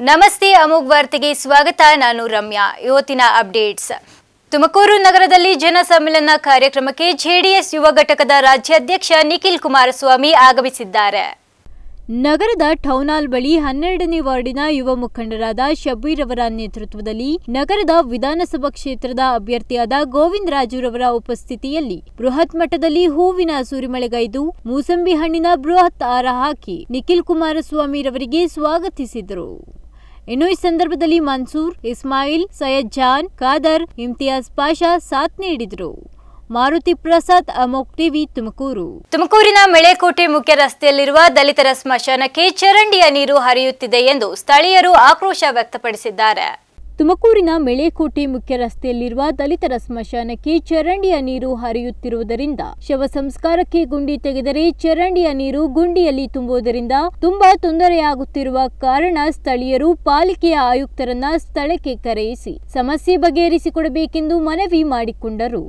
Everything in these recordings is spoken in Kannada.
ನಮಸ್ತೆ ಅಮೋಘ್ ವಾರ್ತೆಗೆ ಸ್ವಾಗತ ನಾನು ರಮ್ಯಾ ಇವತ್ತಿನ ಅಪ್ಡೇಟ್ಸ್ ತುಮಕೂರು ನಗರದಲ್ಲಿ ಜನ ಸಮ್ಮೇಳನ ಕಾರ್ಯಕ್ರಮಕ್ಕೆ ಜೆಡಿಎಸ್ ಯುವ ಘಟಕದ ರಾಜ್ಯಾಧ್ಯಕ್ಷ ನಿಖಿಲ್ ಕುಮಾರಸ್ವಾಮಿ ಆಗಮಿಸಿದ್ದಾರೆ ನಗರದ ಟೌನಾಲ್ ಬಳಿ ಹನ್ನೆರಡನೇ ವಾರ್ಡಿನ ಯುವ ಮುಖಂಡರಾದ ಶಬೀರ್ ಅವರ ನೇತೃತ್ವದಲ್ಲಿ ನಗರದ ವಿಧಾನಸಭಾ ಕ್ಷೇತ್ರದ ಅಭ್ಯರ್ಥಿಯಾದ ಗೋವಿಂದ ರಾಜುರವರ ಉಪಸ್ಥಿತಿಯಲ್ಲಿ ಬೃಹತ್ ಮಟ್ಟದಲ್ಲಿ ಹೂವಿನ ಸುರಿಮಳೆಗೈದು ಮೂಸಂಬಿ ಹಣ್ಣಿನ ಬೃಹತ್ ಹಾರ ಹಾಕಿ ನಿಖಿಲ್ ಕುಮಾರಸ್ವಾಮಿರವರಿಗೆ ಸ್ವಾಗತಿಸಿದರು ಇನ್ನು ಈ ಸಂದರ್ಭದಲ್ಲಿ ಮನ್ಸೂರ್ ಇಸ್ಮಾಯಿಲ್ ಸೈಯದ್ ಜಾನ್ ಖಾದರ್ ಇಮ್ತಿಯಾಜ್ ಪಾಷಾ ಸಾಥ್ ನೀಡಿದರು ಮಾರುತಿ ಪ್ರಸಾದ್ ಅಮೋಕ್ ಟಿವಿ ತುಮಕೂರು ತುಮಕೂರಿನ ಮೆಳೆಕೋಟೆ ಮುಖ್ಯ ರಸ್ತೆಯಲ್ಲಿರುವ ದಲಿತರ ಸ್ಮಶಾನಕ್ಕೆ ಚರಂಡಿಯ ನೀರು ಹರಿಯುತ್ತಿದೆ ಎಂದು ಸ್ಥಳೀಯರು ಆಕ್ರೋಶ ವ್ಯಕ್ತಪಡಿಸಿದ್ದಾರೆ ತುಮಕೂರಿನ ಮೆಳೆಕೋಟೆ ಮುಖ್ಯ ರಸ್ತೆಯಲ್ಲಿರುವ ದಲಿತರ ಸ್ಮಶಾನಕ್ಕೆ ಚರಂಡಿಯ ನೀರು ಹರಿಯುತ್ತಿರುವುದರಿಂದ ಶವ ಸಂಸ್ಕಾರಕ್ಕೆ ಗುಂಡಿ ತೆಗೆದರೆ ಚರಂಡಿಯ ನೀರು ಗುಂಡಿಯಲ್ಲಿ ತುಂಬುವುದರಿಂದ ತುಂಬಾ ತೊಂದರೆಯಾಗುತ್ತಿರುವ ಕಾರಣ ಸ್ಥಳೀಯರು ಪಾಲಿಕೆಯ ಆಯುಕ್ತರನ್ನ ಸ್ಥಳಕ್ಕೆ ಕರೆಯಿಸಿ ಸಮಸ್ಯೆ ಬಗೆಹರಿಸಿಕೊಡಬೇಕೆಂದು ಮನವಿ ಮಾಡಿಕೊಂಡರು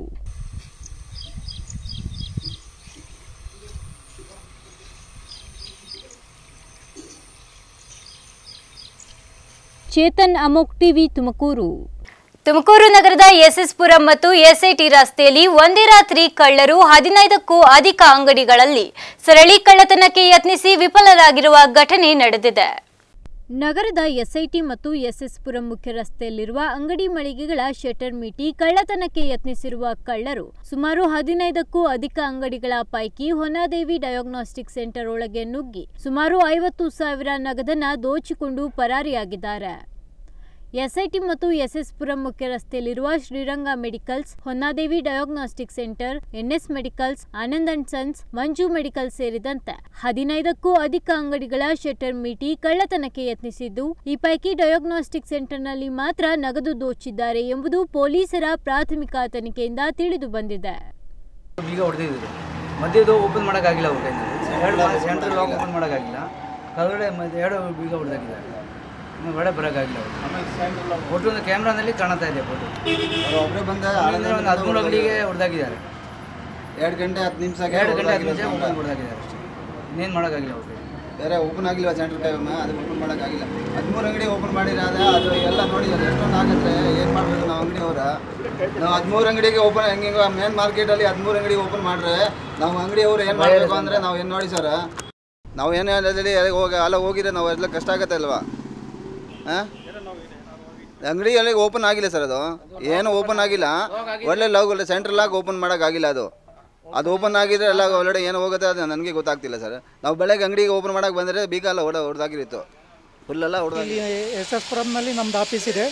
ಚೇತನ್ ಅಮೋಕ್ ಟಿವಿ ತುಮಕೂರು ತುಮಕೂರು ನಗರದ ಎಸ್ಎಸ್ಪುರಂ ಮತ್ತು ಎಸ್ಐಟಿ ರಸ್ತೆಯಲ್ಲಿ ಒಂದೇ ರಾತ್ರಿ ಕಳ್ಳರು ಹದಿನೈದಕ್ಕೂ ಅಧಿಕ ಅಂಗಡಿಗಳಲ್ಲಿ ಸರಳಿ ಕಳ್ಳತನಕ್ಕೆ ಯತ್ನಿಸಿ ವಿಫಲರಾಗಿರುವ ಘಟನೆ ನಡೆದಿದೆ ನಗರದ ಎಸ್ಐಟಿ ಮತ್ತು ಎಸ್ಎಸ್ಪುರಂ ಮುಖ್ಯ ರಸ್ತೆಯಲ್ಲಿರುವ ಅಂಗಡಿ ಮಳಿಗೆಗಳ ಶಟರ್ ಮೀಟಿ ಕಳ್ಳತನಕ್ಕೆ ಯತ್ನಿಸಿರುವ ಕಳ್ಳರು ಸುಮಾರು ಹದಿನೈದಕ್ಕೂ ಅಧಿಕ ಅಂಗಡಿಗಳ ಪೈಕಿ ಹೊನ್ನಾದೇವಿ ಡಯಾಗ್ನೋಸ್ಟಿಕ್ ಸೆಂಟರ್ ಒಳಗೆ ನುಗ್ಗಿ ಸುಮಾರು ಐವತ್ತು ಸಾವಿರ ನಗದನ್ನ ದೋಚಿಕೊಂಡು ಪರಾರಿಯಾಗಿದ್ದಾರೆ ಎಸ್ಐಟಿ ಮತ್ತು ಎಸ್ಎಸ್ಪುರಂ ಮುಖ್ಯ ರಸ್ತೆಯಲ್ಲಿರುವ Sriranga medicals Honnadevi diagnostic centre N S medicals Anand and sons Manju medical ಸೇರಿದಂತೆ ಹದಿನೈದಕ್ಕೂ ಅಧಿಕ ಅಂಗಡಿಗಳ ಶಟರ್ ಮೀಟಿ ಕಳ್ಳತನಕ್ಕೆ ಯತ್ನಿಸಿದ್ದು ಈ ಪೈಕಿ ಡಯಾಗ್ನೋಸ್ಟಿಕ್ ಸೆಂಟರ್ನಲ್ಲಿ ಮಾತ್ರ ನಗದು ದೋಚಿದ್ದಾರೆ ಎಂಬುದು ಪೊಲೀಸರ ಪ್ರಾಥಮಿಕ ತನಿಖೆಯಿಂದ ತಿಳಿದು ಬಂದಿದೆ ಬೀಗ ಹೊಡೆದಿದ್ರು ಮಧ್ಯದ್ದು ಓಪನ್ ಮಾಡೋಕ್ಕಾಗಿಲ್ಲ ಅವ್ರ ಕೈಯಲ್ಲಿ ಎರಡು ಸೆಂಟ್ರಲ್ ಲಾಕ್ ಓಪನ್ ಮಾಡೋಕ್ಕಾಗಿಲ್ಲ ಕೆಳಗಡೆ ಮತ್ತೆ ಎರಡು ಬೀಗ ಹೊಡೆದಾಕಿದ್ದಾರೆ ಇನ್ನು ಒಳಗೆ ಬರೋಕ್ಕಾಗಿಲ್ಲ ಅವರು ಒಟ್ಟು ಒಂದು ಕ್ಯಾಮ್ರಾನಲ್ಲಿ ಕಾಣ್ತಾ ಇದೆ ಫೋಟೋ ಒಬ್ಬರೇ ಬಂದ ಒಂದು ಹದಿಮೂರು ಅಂಗಡಿಗೆ ಹೊಡೆದಾಕಿದ್ದಾರೆ ಎರಡು ಗಂಟೆ ಹತ್ತು ನಿಮಿಷ ಎರಡು ಗಂಟೆ ಹತ್ತು ನಿಮಿಷ ಓಪನ್ ಹೊಡೆದಾಕಿದ್ದಾರೆ ಅಷ್ಟೇ ಇನ್ನೇನು ಮಾಡೋಕ್ಕಾಗಿಲ್ಲ ಅವ್ರ ಕೈಯಲ್ಲಿ ಬೇರೆ ಓಪನ್ ಆಗಿಲ್ವಾ ಸೆಂಟ್ರ್ ಟೈಮ್ ಅದು ಓಪನ್ ಮಾಡೋಕ್ಕಾಗಿಲ್ಲ ಹದಿಮೂರು ಅಂಗಡಿ ಓಪನ್ ಮಾಡಿರಾದ ಅದು ಎಲ್ಲ ನೋಡಿದ್ದಾರೆ ಎಷ್ಟೊಂದು ಆಗತ್ತೆ ಏನು ಮಾಡಬೇಕು ನಾವು ಅಂಗಡಿ ಅವರ ನಾವು ಹದಿಮೂರು ಅಂಗಡಿಗೆ ಓಪನ್ ಹೆಂಗೆ ಮೇನ್ ಮಾರ್ಕೆಟಲ್ಲಿ ಹದಿಮೂರು ಅಂಗಡಿ ಓಪನ್ ಮಾಡ್ರೆ ನಾವು ಅಂಗಡಿ ಅವ್ರು ಏನು ಮಾಡಬೇಕು ಅಂದರೆ ನಾವು ಏನು ನೋಡಿ ಸರ್ ನಾವು ಏನು ಅದರಲ್ಲಿ ಹೋಗಿ ಅಲ್ಲ ಹೋಗಿದ್ರೆ ನಾವು ಎಲ್ಲ ಕಷ್ಟ ಆಗತ್ತೆ ಅಲ್ವಾ ಹಾಂ ಅಂಗಡಿ ಅಲ್ಲಿ ಓಪನ್ ಆಗಿಲ್ಲ ಸರ್ ಅದು ಏನು ಓಪನ್ ಆಗಿಲ್ಲ ಒಳ್ಳೆ ಲವ್ ಸೆಂಟ್ರಲ್ ಆಗಿ ಓಪನ್ ಮಾಡೋಕ್ಕಾಗಿಲ್ಲ ಅದು ಅದು ಓಪನ್ ಆಗಿದ್ರೆ ಎಲ್ಲ ಒಳ್ಳೆ ಏನು ಹೋಗುತ್ತೆ ಅದು ನನಗೆ ಗೊತ್ತಾಗ್ತಿಲ್ಲ ಸರ್ ನಾವು ಬೆಳಗ್ಗೆ ಅಂಗಡಿಗೆ ಓಪನ್ ಮಾಡೋಕೆ ಬಂದರೆ ಬೀಗ ಎಲ್ಲ ಹೊಡ ಹೊಡೆದಾಗಿರಿತ್ತು ಫುಲ್ಲೆಲ್ಲ ಹೊಡೆದಾಗಿ ಇಲ್ಲಿ ಎಸ್ ಎಸ್ ಪುರಂನಲ್ಲಿ ನಮ್ಮದು ಆಫೀಸ್ ಇದೆ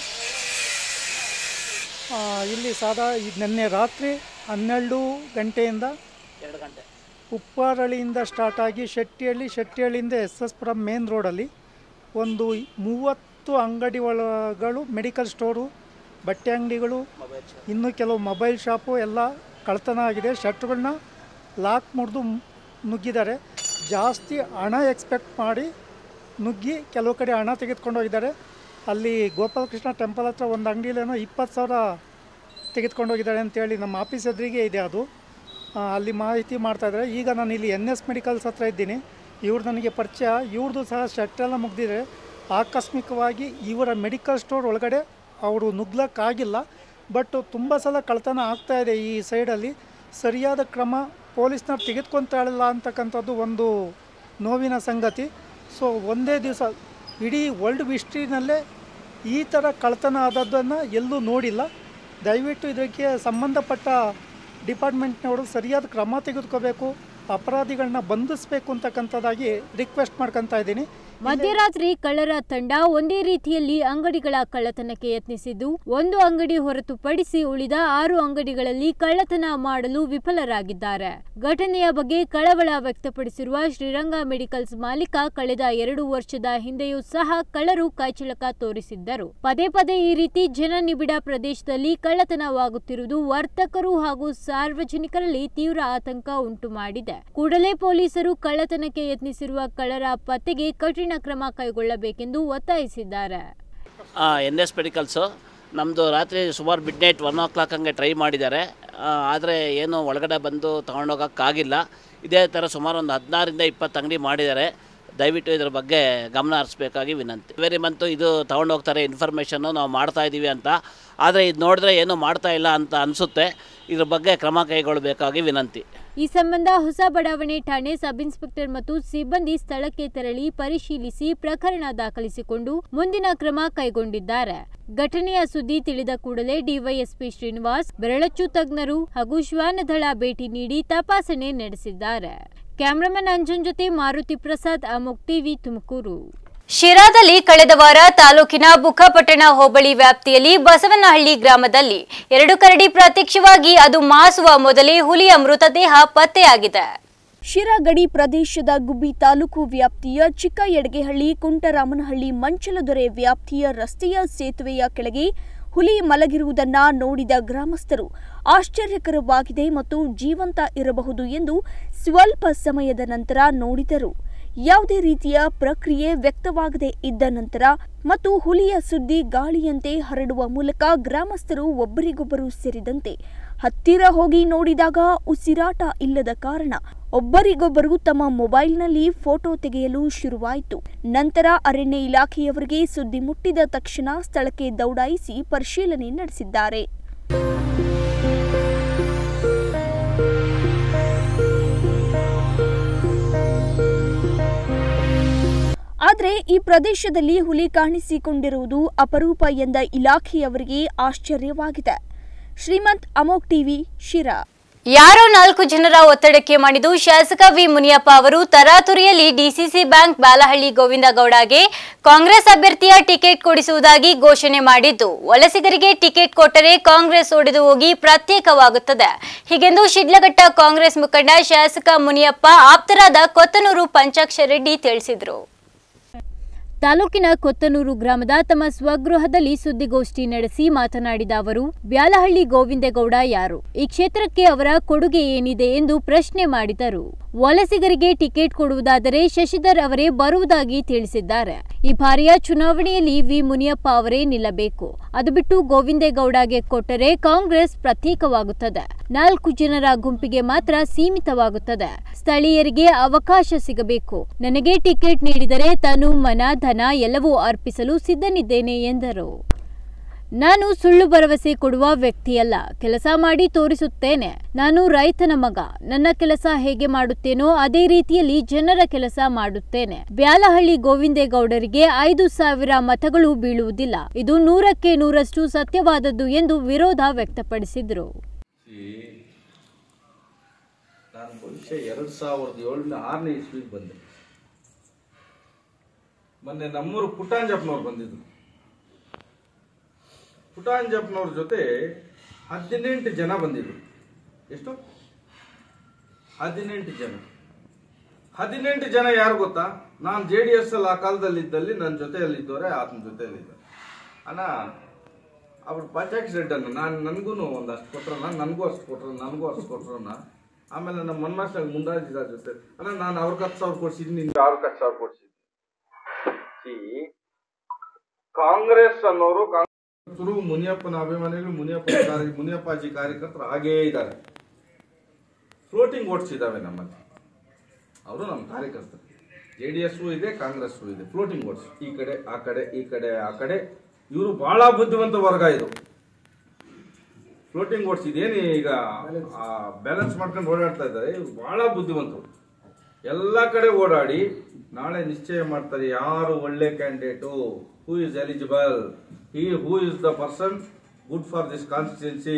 ಆ, ಇಲ್ಲಿ ಸಾದಾ ಇದು ನಿನ್ನೆ ರಾತ್ರಿ ಹನ್ನೆರಡು ಗಂಟೆಯಿಂದ ಎರಡು ಗಂಟೆ ಉಪ್ಪಾರಳಿಯಿಂದ ಸ್ಟಾರ್ಟ್ ಆಗಿ ಶೆಟ್ಟಿಹಳ್ಳಿ ಶೆಟ್ಟಿಹಳ್ಳಿಯಿಂದ ಎಸ್ ಎಸ್ ಪುರಂ ಮೇನ್ ರೋಡಲ್ಲಿ ಒಂದು ಮೂವತ್ತು ಅಂಗಡಿ ಒಳಗಳು ಮೆಡಿಕಲ್ ಸ್ಟೋರು ಬಟ್ಟೆ ಅಂಗಡಿಗಳು ಇನ್ನು ಕೆಲವು ಮೊಬೈಲ್ ಶಾಪು ಎಲ್ಲ ಕಳ್ತನ ಆಗಿದೆ ಶಟ್ರುಗಳನ್ನ ಲಾಕ್ ಮುರಿದು ನುಗ್ಗಿದ್ದಾರೆ ಜಾಸ್ತಿ ಹಣ ಎಕ್ಸ್ಪೆಕ್ಟ್ ಮಾಡಿ ನುಗ್ಗಿ ಕೆಲವು ಕಡೆ ಹಣ ತೆಗೆದುಕೊಂಡು ಹೋಗಿದ್ದಾರೆ ಅಲ್ಲಿ ಗೋಪಾಲಕೃಷ್ಣ ಟೆಂಪಲ್ ಹತ್ರ ಒಂದು ಅಂಗಡಿಲೇನೋ ಇಪ್ಪತ್ತು ಸಾವಿರ ತೆಗೆದುಕೊಂಡು ಹೋಗಿದ್ದಾರೆ ಅಂತೇಳಿ ನಮ್ಮ ಆಫೀಸ್ ಎದುರಿಗೆ ಇದೆ ಅದು ಆ, ಅಲ್ಲಿ ಮಾಹಿತಿ ಮಾಡ್ತಾಯಿದ್ದಾರೆ ಈಗ ನಾನು ಇಲ್ಲಿ ಎನ್ ಎಸ್ ಮೆಡಿಕಲ್ಸ್ ಹತ್ರ ಇದ್ದೀನಿ ಇವ್ರು ನನಗೆ ಪರಿಚಯ ಇವ್ರದ್ದು ಸಹ ಶೆಟ್ಟೆಲ್ಲ ಮುಗ್ದಿದೆ ಆಕಸ್ಮಿಕವಾಗಿ ಇವರ ಮೆಡಿಕಲ್ ಸ್ಟೋರ್ ಒಳಗಡೆ ಅವರು ನುಗ್ಲಕ್ಕಾಗಿಲ್ಲ ಬಟ್ ತುಂಬ ಸಲ ಕಳ್ತನ ಆಗ್ತಾ ಇದೆ ಈ ಸೈಡಲ್ಲಿ ಸರಿಯಾದ ಕ್ರಮ ಪೊಲೀಸ್ನವ್ರು ತೆಗೆದುಕೊಂತಾಳಿಲ್ಲ ಅಂತಕ್ಕಂಥದ್ದು ಒಂದು ನೋವಿನ ಸಂಗತಿ ಸೊ ಒಂದೇ ದಿವಸ ಇಡೀ ವರ್ಲ್ಡ್ ಹಿಸ್ಟ್ರಿನಲ್ಲೇ ಈ ಥರ ಕಳ್ತನ ಆದದ್ದನ್ನು ಎಲ್ಲೂ ನೋಡಿಲ್ಲ ದಯವಿಟ್ಟು ಇದಕ್ಕೆ ಸಂಬಂಧಪಟ್ಟ ಡಿಪಾರ್ಟ್ಮೆಂಟ್ನವರು ಸರಿಯಾದ ಕ್ರಮ ತೆಗೆದುಕೋಬೇಕು ಅಪರಾಧಿಗಳನ್ನ ಬಂಧಿಸಬೇಕು ಅಂತಕ್ಕಂಥದ್ದಾಗಿ ರಿಕ್ವೆಸ್ಟ್ ಮಾಡ್ಕೊತಾ ಇದ್ದೀನಿ ಮಧ್ಯರಾತ್ರಿ ಕಳ್ಳರ ತಂಡ ಒಂದೇ ರೀತಿಯಲ್ಲಿ ಅಂಗಡಿಗಳ ಕಳ್ಳತನಕ್ಕೆ ಯತ್ನಿಸಿದ್ದು ಒಂದು ಅಂಗಡಿ ಹೊರತುಪಡಿಸಿ ಉಳಿದ ಆರು ಅಂಗಡಿಗಳಲ್ಲಿ ಕಳ್ಳತನ ಮಾಡಲು ವಿಫಲರಾಗಿದ್ದಾರೆ ಘಟನೆಯ ಬಗ್ಗೆ ಕಳವಳ ವ್ಯಕ್ತಪಡಿಸಿರುವ ಶ್ರೀರಂಗ ಮೆಡಿಕಲ್ಸ್ ಮಾಲೀಕ ಕಳೆದ ಎರಡು ವರ್ಷದ ಹಿಂದೆಯೂ ಸಹ ಕಳ್ಳರು ಕೈಚಳಕ ತೋರಿಸಿದ್ದರು ಪದೇ ಪದೇ ಈ ರೀತಿ ಜನನಿಬಿಡ ಪ್ರದೇಶದಲ್ಲಿ ಕಳ್ಳತನವಾಗುತ್ತಿರುವುದು ವರ್ತಕರು ಹಾಗೂ ಸಾರ್ವಜನಿಕರಲ್ಲಿ ತೀವ್ರ ಆತಂಕ ಉಂಟು ಮಾಡಿದೆ ಕೂಡಲೇ ಪೊಲೀಸರು ಕಳ್ಳತನಕ್ಕೆ ಯತ್ನಿಸಿರುವ ಕಳ್ಳರ ಪತ್ತೆಗೆ ಕಠಿಣ ಕ್ರಮ ಕೈಗೊಳ್ಳಬೇಕೆಂದು ಒತ್ತಾಯಿಸಿದ್ದಾರೆ ಎನ್ ಎಸ್ ಮೆಡಿಕಲ್ಸು ನಮ್ಮದು ರಾತ್ರಿ ಸುಮಾರು midnight one o'clock ಹಂಗೆ ಟ್ರೈ ಮಾಡಿದ್ದಾರೆ ಆದರೆ ಏನು ಒಳಗಡೆ ಬಂದು ತೊಗೊಂಡೋಗೋಕ್ಕಾಗಿಲ್ಲ ಇದೇ ಥರ ಸುಮಾರು ಒಂದು ಹದಿನಾರಿಂದ ಇಪ್ಪತ್ತು ಅಂಗಡಿ ಮಾಡಿದ್ದಾರೆ ದಯವಿಟ್ಟು ಇದ್ರ ಬಗ್ಗೆ ಗಮನ ಹರಿಸ್ಬೇಕಾಗಿ ವಿನಂತಿ ವೆರಿ ಮಂತು ಇದು ತೊಗೊಂಡೋಗ್ತಾರೆ ಇನ್ಫಾರ್ಮೇಷನ್ನು ನಾವು ಮಾಡ್ತಾ ಇದ್ದೀವಿ ಅಂತ ಆದರೆ ಇದು ನೋಡಿದ್ರೆ ಏನೂ ಮಾಡ್ತಾ ಇಲ್ಲ ಅಂತ ಅನಿಸುತ್ತೆ ಇದ್ರ ಬಗ್ಗೆ ಕ್ರಮ ಕೈಗೊಳ್ಳಬೇಕಾಗಿ ವಿನಂತಿ ಈ ಸಂಬಂಧ ಹೊಸ ಬಡಾವಣೆ ಠಾಣೆ ಸಬ್ ಇನ್ಸ್ಪೆಕ್ಟರ್ ಮತ್ತು ಸಿಬ್ಬಂದಿ ಸ್ಥಳಕ್ಕೆ ತೆರಳಿ ಪರಿಶೀಲಿಸಿ ಪ್ರಕರಣ ದಾಖಲಿಸಿಕೊಂಡು ಮುಂದಿನ ಕ್ರಮ ಕೈಗೊಂಡಿದ್ದಾರೆ ಘಟನೆಯ ಸುದ್ದಿ ತಿಳಿದ ಕೂಡಲೇ ಡಿವೈಎಸ್ಪಿ ಶ್ರೀನಿವಾಸ್ ಬೆರಳಚ್ಚು ತಜ್ಞರು ಹಾಗೂ ಶ್ವಾನದಳ ಭೇಟಿ ನೀಡಿ ತಪಾಸಣೆ ನಡೆಸಿದ್ದಾರೆ ಕ್ಯಾಮರಾಮನ್ ಅಂಜನ್ ಜೊತೆ ಮಾರುತಿ ಪ್ರಸಾದ್ ಅಮೋಕ್ ಟಿವಿ ತುಮಕೂರು ಶಿರಾದಲ್ಲಿ ಕಳೆದ ವಾರ ತಾಲೂಕಿನ ಬುಕ್ಕಾಪಟ್ಟಣ ಹೋಬಳಿ ವ್ಯಾಪ್ತಿಯಲ್ಲಿ ಬಸವನಹಳ್ಳಿ ಗ್ರಾಮದಲ್ಲಿ ಎರಡು ಕರಡಿ ಪ್ರತ್ಯಕ್ಷವಾಗಿ ಅದು ಮಾಸುವ ಮೊದಲೇ ಹುಲಿಯ ಮೃತದೇಹ ಪತ್ತೆಯಾಗಿದೆ ಶಿರಾ ಗಡಿ ಪ್ರದೇಶದ ಗುಬ್ಬಿ ತಾಲೂಕು ವ್ಯಾಪ್ತಿಯ ಚಿಕ್ಕ ಎಡಗೆಹಳ್ಳಿ ಕುಂಟರಾಮನಹಳ್ಳಿ ಮಂಚಲದೊರೆ ವ್ಯಾಪ್ತಿಯ ರಸ್ತೆಯ ಸೇತುವೆಯ ಕೆಳಗೆ ಹುಲಿ ಮಲಗಿರುವುದನ್ನ ನೋಡಿದ ಗ್ರಾಮಸ್ಥರು ಆಶ್ಚರ್ಯಕರವಾಗಿದೆ ಮತ್ತು ಜೀವಂತ ಇರಬಹುದು ಎಂದು ಸ್ವಲ್ಪ ಸಮಯದ ನಂತರ ನೋಡಿದರು ಯಾವುದೇ ರೀತಿಯ ಪ್ರಕ್ರಿಯೆ ವ್ಯಕ್ತವಾಗದೇ ಇದ್ದ ನಂತರ ಮತ್ತು ಹುಲಿಯ ಸುದ್ದಿ ಗಾಳಿಯಂತೆ ಹರಡುವ ಮೂಲಕ ಗ್ರಾಮಸ್ಥರು ಒಬ್ಬರಿಗೊಬ್ಬರು ಸೇರಿದಂತೆ ಹತ್ತಿರ ಹೋಗಿ ನೋಡಿದಾಗ ಉಸಿರಾಟ ಇಲ್ಲದ ಕಾರಣ ಒಬ್ಬರಿಗೊಬ್ಬರು ತಮ್ಮ ಮೊಬೈಲ್ನಲ್ಲಿ ಫೋಟೋ ತೆಗೆಯಲು ಶುರುವಾಯಿತು ನಂತರ ಅರಣ್ಯ ಇಲಾಖೆಯವರಿಗೆ ಸುದ್ದಿ ಮುಟ್ಟಿದ ತಕ್ಷಣ ಸ್ಥಳಕ್ಕೆ ದೌಡಾಯಿಸಿ ಪರಿಶೀಲನೆ ನಡೆಸಿದ್ದಾರೆ ಆದರೆ ಈ ಪ್ರದೇಶದಲ್ಲಿ ಹುಲಿ ಕಾಣಿಸಿಕೊಂಡಿರುವುದು ಅಪರೂಪ ಎಂದ ಇಲಾಖೆಯವರಿಗೆ ಆಶ್ಚರ್ಯವಾಗಿದೆ ಶ್ರೀಮಂತ್ ಅಮೋಕ್ ಟಿವಿ ಶಿರಾ ಯಾರೋ ನಾಲ್ಕು ಜನರ ಒತ್ತಡಕ್ಕೆ ಮಾಡಿದ್ದು ಶಾಸಕ ವಿ ಮುನಿಯಪ್ಪ ಅವರು ತರಾತುರಿಯಲ್ಲಿ ಡಿಸಿಸಿ ಬ್ಯಾಂಕ್ ಬಾಲಹಳ್ಳಿ ಗೋವಿಂದ ಗೌಡಗೆ ಕಾಂಗ್ರೆಸ್ ಅಭ್ಯರ್ಥಿಯ ಟಿಕೆಟ್ ಕೊಡಿಸುವುದಾಗಿ ಘೋಷಣೆ ಮಾಡಿದ್ದು ವಲಸಿಗರಿಗೆ ಟಿಕೆಟ್ ಕೊಟ್ಟರೆ ಕಾಂಗ್ರೆಸ್ ಒಡೆದು ಹೋಗಿ ಪ್ರತ್ಯೇಕವಾಗುತ್ತದೆ ಹೀಗೆಂದು ಶಿಡ್ಲಘಟ್ಟ ಕಾಂಗ್ರೆಸ್ ಮುಖಂಡ ಶಾಸಕ ಮುನಿಯಪ್ಪ ಆಪ್ತರಾದ ಕೊತ್ತನೂರು ಪಂಚಾಕ್ಷ ರೆಡ್ಡಿ ತಿಳಿಸಿದರು ತಾಲೂಕಿನ ಕೊತ್ತನೂರು ಗ್ರಾಮದ ತಮ್ಮ ಸ್ವಗೃಹದಲ್ಲಿ ಸುದ್ದಿಗೋಷ್ಠಿ ನಡೆಸಿ ಮಾತನಾಡಿದ ಅವರು ಬ್ಯಾಲಹಳ್ಳಿ ಗೋವಿಂದೇಗೌಡ ಯಾರು ಈ ಕ್ಷೇತ್ರಕ್ಕೆ ಅವರ ಕೊಡುಗೆ ಏನಿದೆ ಎಂದು ಪ್ರಶ್ನೆ ಮಾಡಿದರು ವಲಸಿಗರಿಗೆ ಟಿಕೆಟ್ ಕೊಡುವುದಾದರೆ ಶಶಿಧರ್ ಅವರೇ ಬರುವುದಾಗಿ ತಿಳಿಸಿದ್ದಾರೆ ಈ ಬಾರಿಯ ಚುನಾವಣೆಯಲ್ಲಿ ವಿ ಮುನಿಯಪ್ಪ ಅವರೇ ನಿಲ್ಲಬೇಕು ಅದು ಬಿಟ್ಟು ಗೋವಿಂದೇಗೌಡಗೆ ಕೊಟ್ಟರೆ ಕಾಂಗ್ರೆಸ್ ಪ್ರತ್ಯೇಕವಾಗುತ್ತದೆ ನಾಲ್ಕು ಜನರ ಗುಂಪಿಗೆ ಮಾತ್ರ ಸೀಮಿತವಾಗುತ್ತದೆ ಸ್ಥಳೀಯರಿಗೆ ಅವಕಾಶ ಸಿಗಬೇಕು ನನಗೆ ಟಿಕೆಟ್ ನೀಡಿದರೆ ತನು ಮನ ಧನ ಎಲ್ಲವೂ ಅರ್ಪಿಸಲು ಸಿದ್ಧನಿದ್ದೇನೆ ಎಂದರು ನಾನು ಸುಳ್ಳು ಭರವಸೆ ಕೊಡುವ ವ್ಯಕ್ತಿಯಲ್ಲ ಕೆಲಸ ಮಾಡಿ ತೋರಿಸುತ್ತೇನೆ ನಾನು ರೈತನ ಮಗ ನನ್ನ ಕೆಲಸ ಹೇಗೆ ಮಾಡುತ್ತೇನೋ ಅದೇ ರೀತಿಯಲ್ಲಿ ಜನರ ಕೆಲಸ ಮಾಡುತ್ತೇನೆ ಬ್ಯಾಲಹಳ್ಳಿ ಗೋವಿಂದೇಗೌಡರಿಗೆ ಐದು ಸಾವಿರ ಮತಗಳು ಬೀಳುವುದಿಲ್ಲ ಇದು ನೂರಕ್ಕೆ ನೂರಷ್ಟು ಸತ್ಯವಾದದ್ದು ಎಂದು ವಿರೋಧ ವ್ಯಕ್ತಪಡಿಸಿದರು ನಾನು ಬಹುಶಃ ಎರಡು ಸಾವಿರದ ಏಳನೇ ಆರನೇ ಇಸ್ವಿಗೆ ಬಂದೆ ಮೊನ್ನೆ ನಮ್ಮೂರು ಪುಟ್ಟಾಂಜಪ್ಪನವ್ರು ಬಂದಿದ್ರು ಪುಟ್ಟಾಂಜಪ್ಪನವ್ರ ಜೊತೆ ಹದಿನೆಂಟು ಜನ ಬಂದಿದ್ರು ಎಷ್ಟು ಹದಿನೆಂಟು ಜನ ಹದಿನೆಂಟು ಜನ ಯಾರು ಗೊತ್ತಾ ನಾನು ಜೆ ಡಿ ಎಸ್ ಅಲ್ಲಿ ಆ ಕಾಲದಲ್ಲಿದ್ದಲ್ಲಿ ನನ್ನ ಜೊತೆಯಲ್ಲಿದ್ದವರೆ ಆತನ ಜೊತೆಯಲ್ಲಿದ್ದ ಅಣ್ಣ ಅವ್ರು ಪಂಚಾಕ್ಷ ರೆಡ್ಡನ್ನು ನಾನು ನನಗೂ ಒಂದಷ್ಟು ಕೊಟ್ರಣ್ಣ ನನಗೂ ಅಷ್ಟು ಕೊಟ್ರ ನನಗೂ ಅಷ್ಟು ಕೊಟ್ರಣ್ಣ ಆಮೇಲೆ ನಮ್ಮ ಮನ್ಮಾಸ್ಟಾಗ ಮುಂದಾಜಿದ ಜೊತೆ ಅಣ್ಣ ನಾನು ಅವ್ರಿಗೆ ಹತ್ತು ಸಾವಿರ ಕೊಡ್ಸಿದ್ದೀನಿ ನಿಮ್ಗೆ ಅವ್ರಿಗೆ ಹತ್ತು ಸಾವಿರ ಕೊಡ್ಸಿದ್ದೀನಿ ಸಿ ಕಾಂಗ್ರೆಸ್ ಅನ್ನೋರು ಕಾಂಗ್ರೆಸ್ ಮುನಿಯಪ್ಪನ ಅಭಿಮಾನಿಗಳು ಮುನಿಯಪ್ಪ ಕಾರ್ಯ ಮುನಿಯಪ್ಪಾಜಿ ಕಾರ್ಯಕರ್ತರು ಹಾಗೇ ಇದ್ದಾರೆ ಫ್ಲೋಟಿಂಗ್ ಓಟ್ಸ್ ಇದಾವೆ ನಮ್ಮಲ್ಲಿ ಅವರು ನಮ್ಮ ಕಾರ್ಯಕರ್ತರು ಜೆ ಡಿ ಎಸ್ಸು ಇದೆ ಕಾಂಗ್ರೆಸ್ಸು ಇದೆ ಫ್ಲೋಟಿಂಗ್ ಓಟ್ಸ್ ಈ ಕಡೆ ಆ ಕಡೆ ಈ ಕಡೆ ಆ ಕಡೆ ಇವರು ಬಹಳ ಬುದ್ಧಿವಂತ ವರ್ಗ ಇದು ಫ್ಲೋಟಿಂಗ್ ಓಟ್ಸ್ ಇದೇನು ಈಗ ಬ್ಯಾಲೆನ್ಸ್ ಮಾಡ್ಕೊಂಡು ಓಡಾಡ್ತಾ ಇದ್ದಾರೆ ಇವ್ರು ಬಹಳ ಬುದ್ಧಿವಂತರು ಎಲ್ಲ ಕಡೆ ಓಡಾಡಿ ನಾಳೆ ನಿಶ್ಚಯ ಮಾಡ್ತಾರೆ ಯಾರು ಒಳ್ಳೆ ಕ್ಯಾಂಡಿಡೇಟು ಹೂ ಇಸ್ ಎಲಿಜಿಬಲ್ ಈ who is the person good for this constituency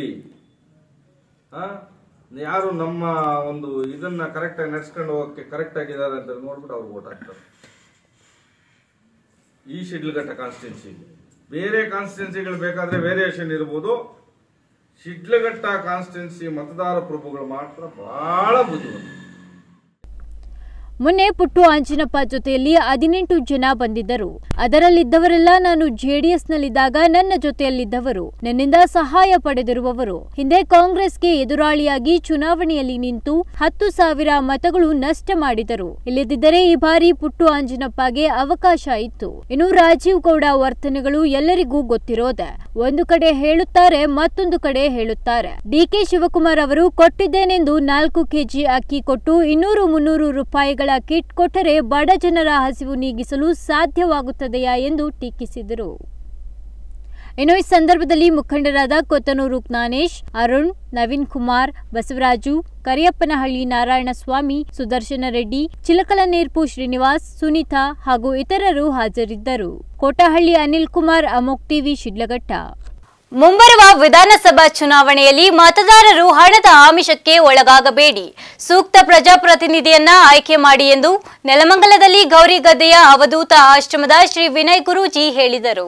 ಯಾರು ನಮ್ಮ ಒಂದು ಇದನ್ನ ಕರೆಕ್ಟಾಗಿ ನಡ್ಸ್ಕೊಂಡು ಹೋಗಕ್ಕೆ ಕರೆಕ್ಟ್ ಆಗಿದ್ದಾರೆ ಅಂತ ನೋಡ್ಬಿಟ್ಟು ಅವ್ರು ಓಟ್ ಹಾಕ್ತಾರೆ ಈ ಶಿಡ್ಲಘಟ್ಟ ಕಾನ್ಸ್ಟಿಟ್ಯೂನ್ಸಿ ಬೇರೆ ಕಾನ್ಸ್ಟಿಟ್ಯೂನ್ಸಿಗಳು ಬೇಕಾದ್ರೆ ವೇರಿಯೇಷನ್ ಇರ್ಬೋದು ಶಿಡ್ಲಘಟ್ಟ ಕಾನ್ಸ್ಟಿಟ್ಯೂನ್ಸಿ ಮತದಾರ ಪ್ರಭುಗಳು ಮಾತ್ರ ಬಹಳ ಬುದ್ಧಿವಂತ ಮೊನ್ನೆ ಪುಟ್ಟು ಆಂಜಿನಪ್ಪ ಜೊತೆಯಲ್ಲಿ ಹದಿನೆಂಟು ಜನ ಬಂದಿದ್ದರು ಅದರಲ್ಲಿದ್ದವರೆಲ್ಲ ನಾನು ಜೆಡಿಎಸ್ನಲ್ಲಿದ್ದಾಗ ನನ್ನ ಜೊತೆಯಲ್ಲಿದ್ದವರು ನನ್ನಿಂದ ಸಹಾಯ ಪಡೆದಿರುವವರು ಹಿಂದೆ ಕಾಂಗ್ರೆಸ್ಗೆ ಎದುರಾಳಿಯಾಗಿ ಚುನಾವಣೆಯಲ್ಲಿ ನಿಂತು ಹತ್ತು ಸಾವಿರ ಮತಗಳು ನಷ್ಟ ಮಾಡಿದರು ಇಲ್ಲದಿದ್ದರೆ ಈ ಬಾರಿ ಪುಟ್ಟು ಆಂಜಿನಪ್ಪಗೆ ಅವಕಾಶ ಇತ್ತು ಇನ್ನು ರಾಜೀವ್ ಗೌಡ ವರ್ತನೆಗಳು ಎಲ್ಲರಿಗೂ ಗೊತ್ತಿರೋದೆ ಒಂದು ಕಡೆ ಹೇಳುತ್ತಾರೆ ಮತ್ತೊಂದು ಕಡೆ ಹೇಳುತ್ತಾರೆ ಡಿಕೆ ಶಿವಕುಮಾರ್ ಅವರು ಕೊಟ್ಟಿದ್ದೇನೆಂದು ನಾಲ್ಕು ಕೆಜಿ ಅಕ್ಕಿ ಕೊಟ್ಟು ಇನ್ನೂರು ಮುನ್ನೂರು ರೂಪಾಯಿಗಳ ಮಕ್ಕಳ ಕಿಟ್ ಕೊಟ್ಟರೆ ಬಡ ಜನರ ಹಸಿವು ನೀಗಿಸಲು ಸಾಧ್ಯವಾಗುತ್ತದೆಯಾ ಎಂದು ಟೀಕಿಸಿದರು ಇನ್ನು ಈ ಸಂದರ್ಭದಲ್ಲಿ ಮುಖಂಡರಾದ ಕೊತ್ತನೂರು ಜ್ಞಾನೇಶ್ ಅರುಣ್ ನವೀನ್ ಕುಮಾರ್ ಬಸವರಾಜು ಕರಿಯಪ್ಪನಹಳ್ಳಿ ನಾರಾಯಣಸ್ವಾಮಿ ಸುದರ್ಶನ ರೆಡ್ಡಿ ಚಿಲಕಲನೇರ್ಪು ಶ್ರೀನಿವಾಸ್ ಸುನೀತಾ ಹಾಗೂ ಇತರರು ಹಾಜರಿದ್ದರು ಕೋಟಹಳ್ಳಿ ಅನಿಲ್ ಕುಮಾರ್ ಅಮೋಕ್ ಟಿವಿ ಶಿಡ್ಲಘಟ್ಟ ಮುಂಬರುವ ವಿಧಾನಸಭಾ ಚುನಾವಣೆಯಲ್ಲಿ ಮತದಾರರು ಹಣದ ಆಮಿಷಕ್ಕೆ ಒಳಗಾಗಬೇಡಿ ಸೂಕ್ತ ಪ್ರಜಾಪ್ರತಿನಿಧಿಯನ್ನ ಆಯ್ಕೆ ಮಾಡಿ ಎಂದು ನೆಲಮಂಗಲದಲ್ಲಿ ಗೌರಿಗದ್ದೆಯ ಅವಧೂತ ಆಶ್ರಮದ ಶ್ರೀ ವಿನಯ್ ಗುರೂಜಿ ಹೇಳಿದರು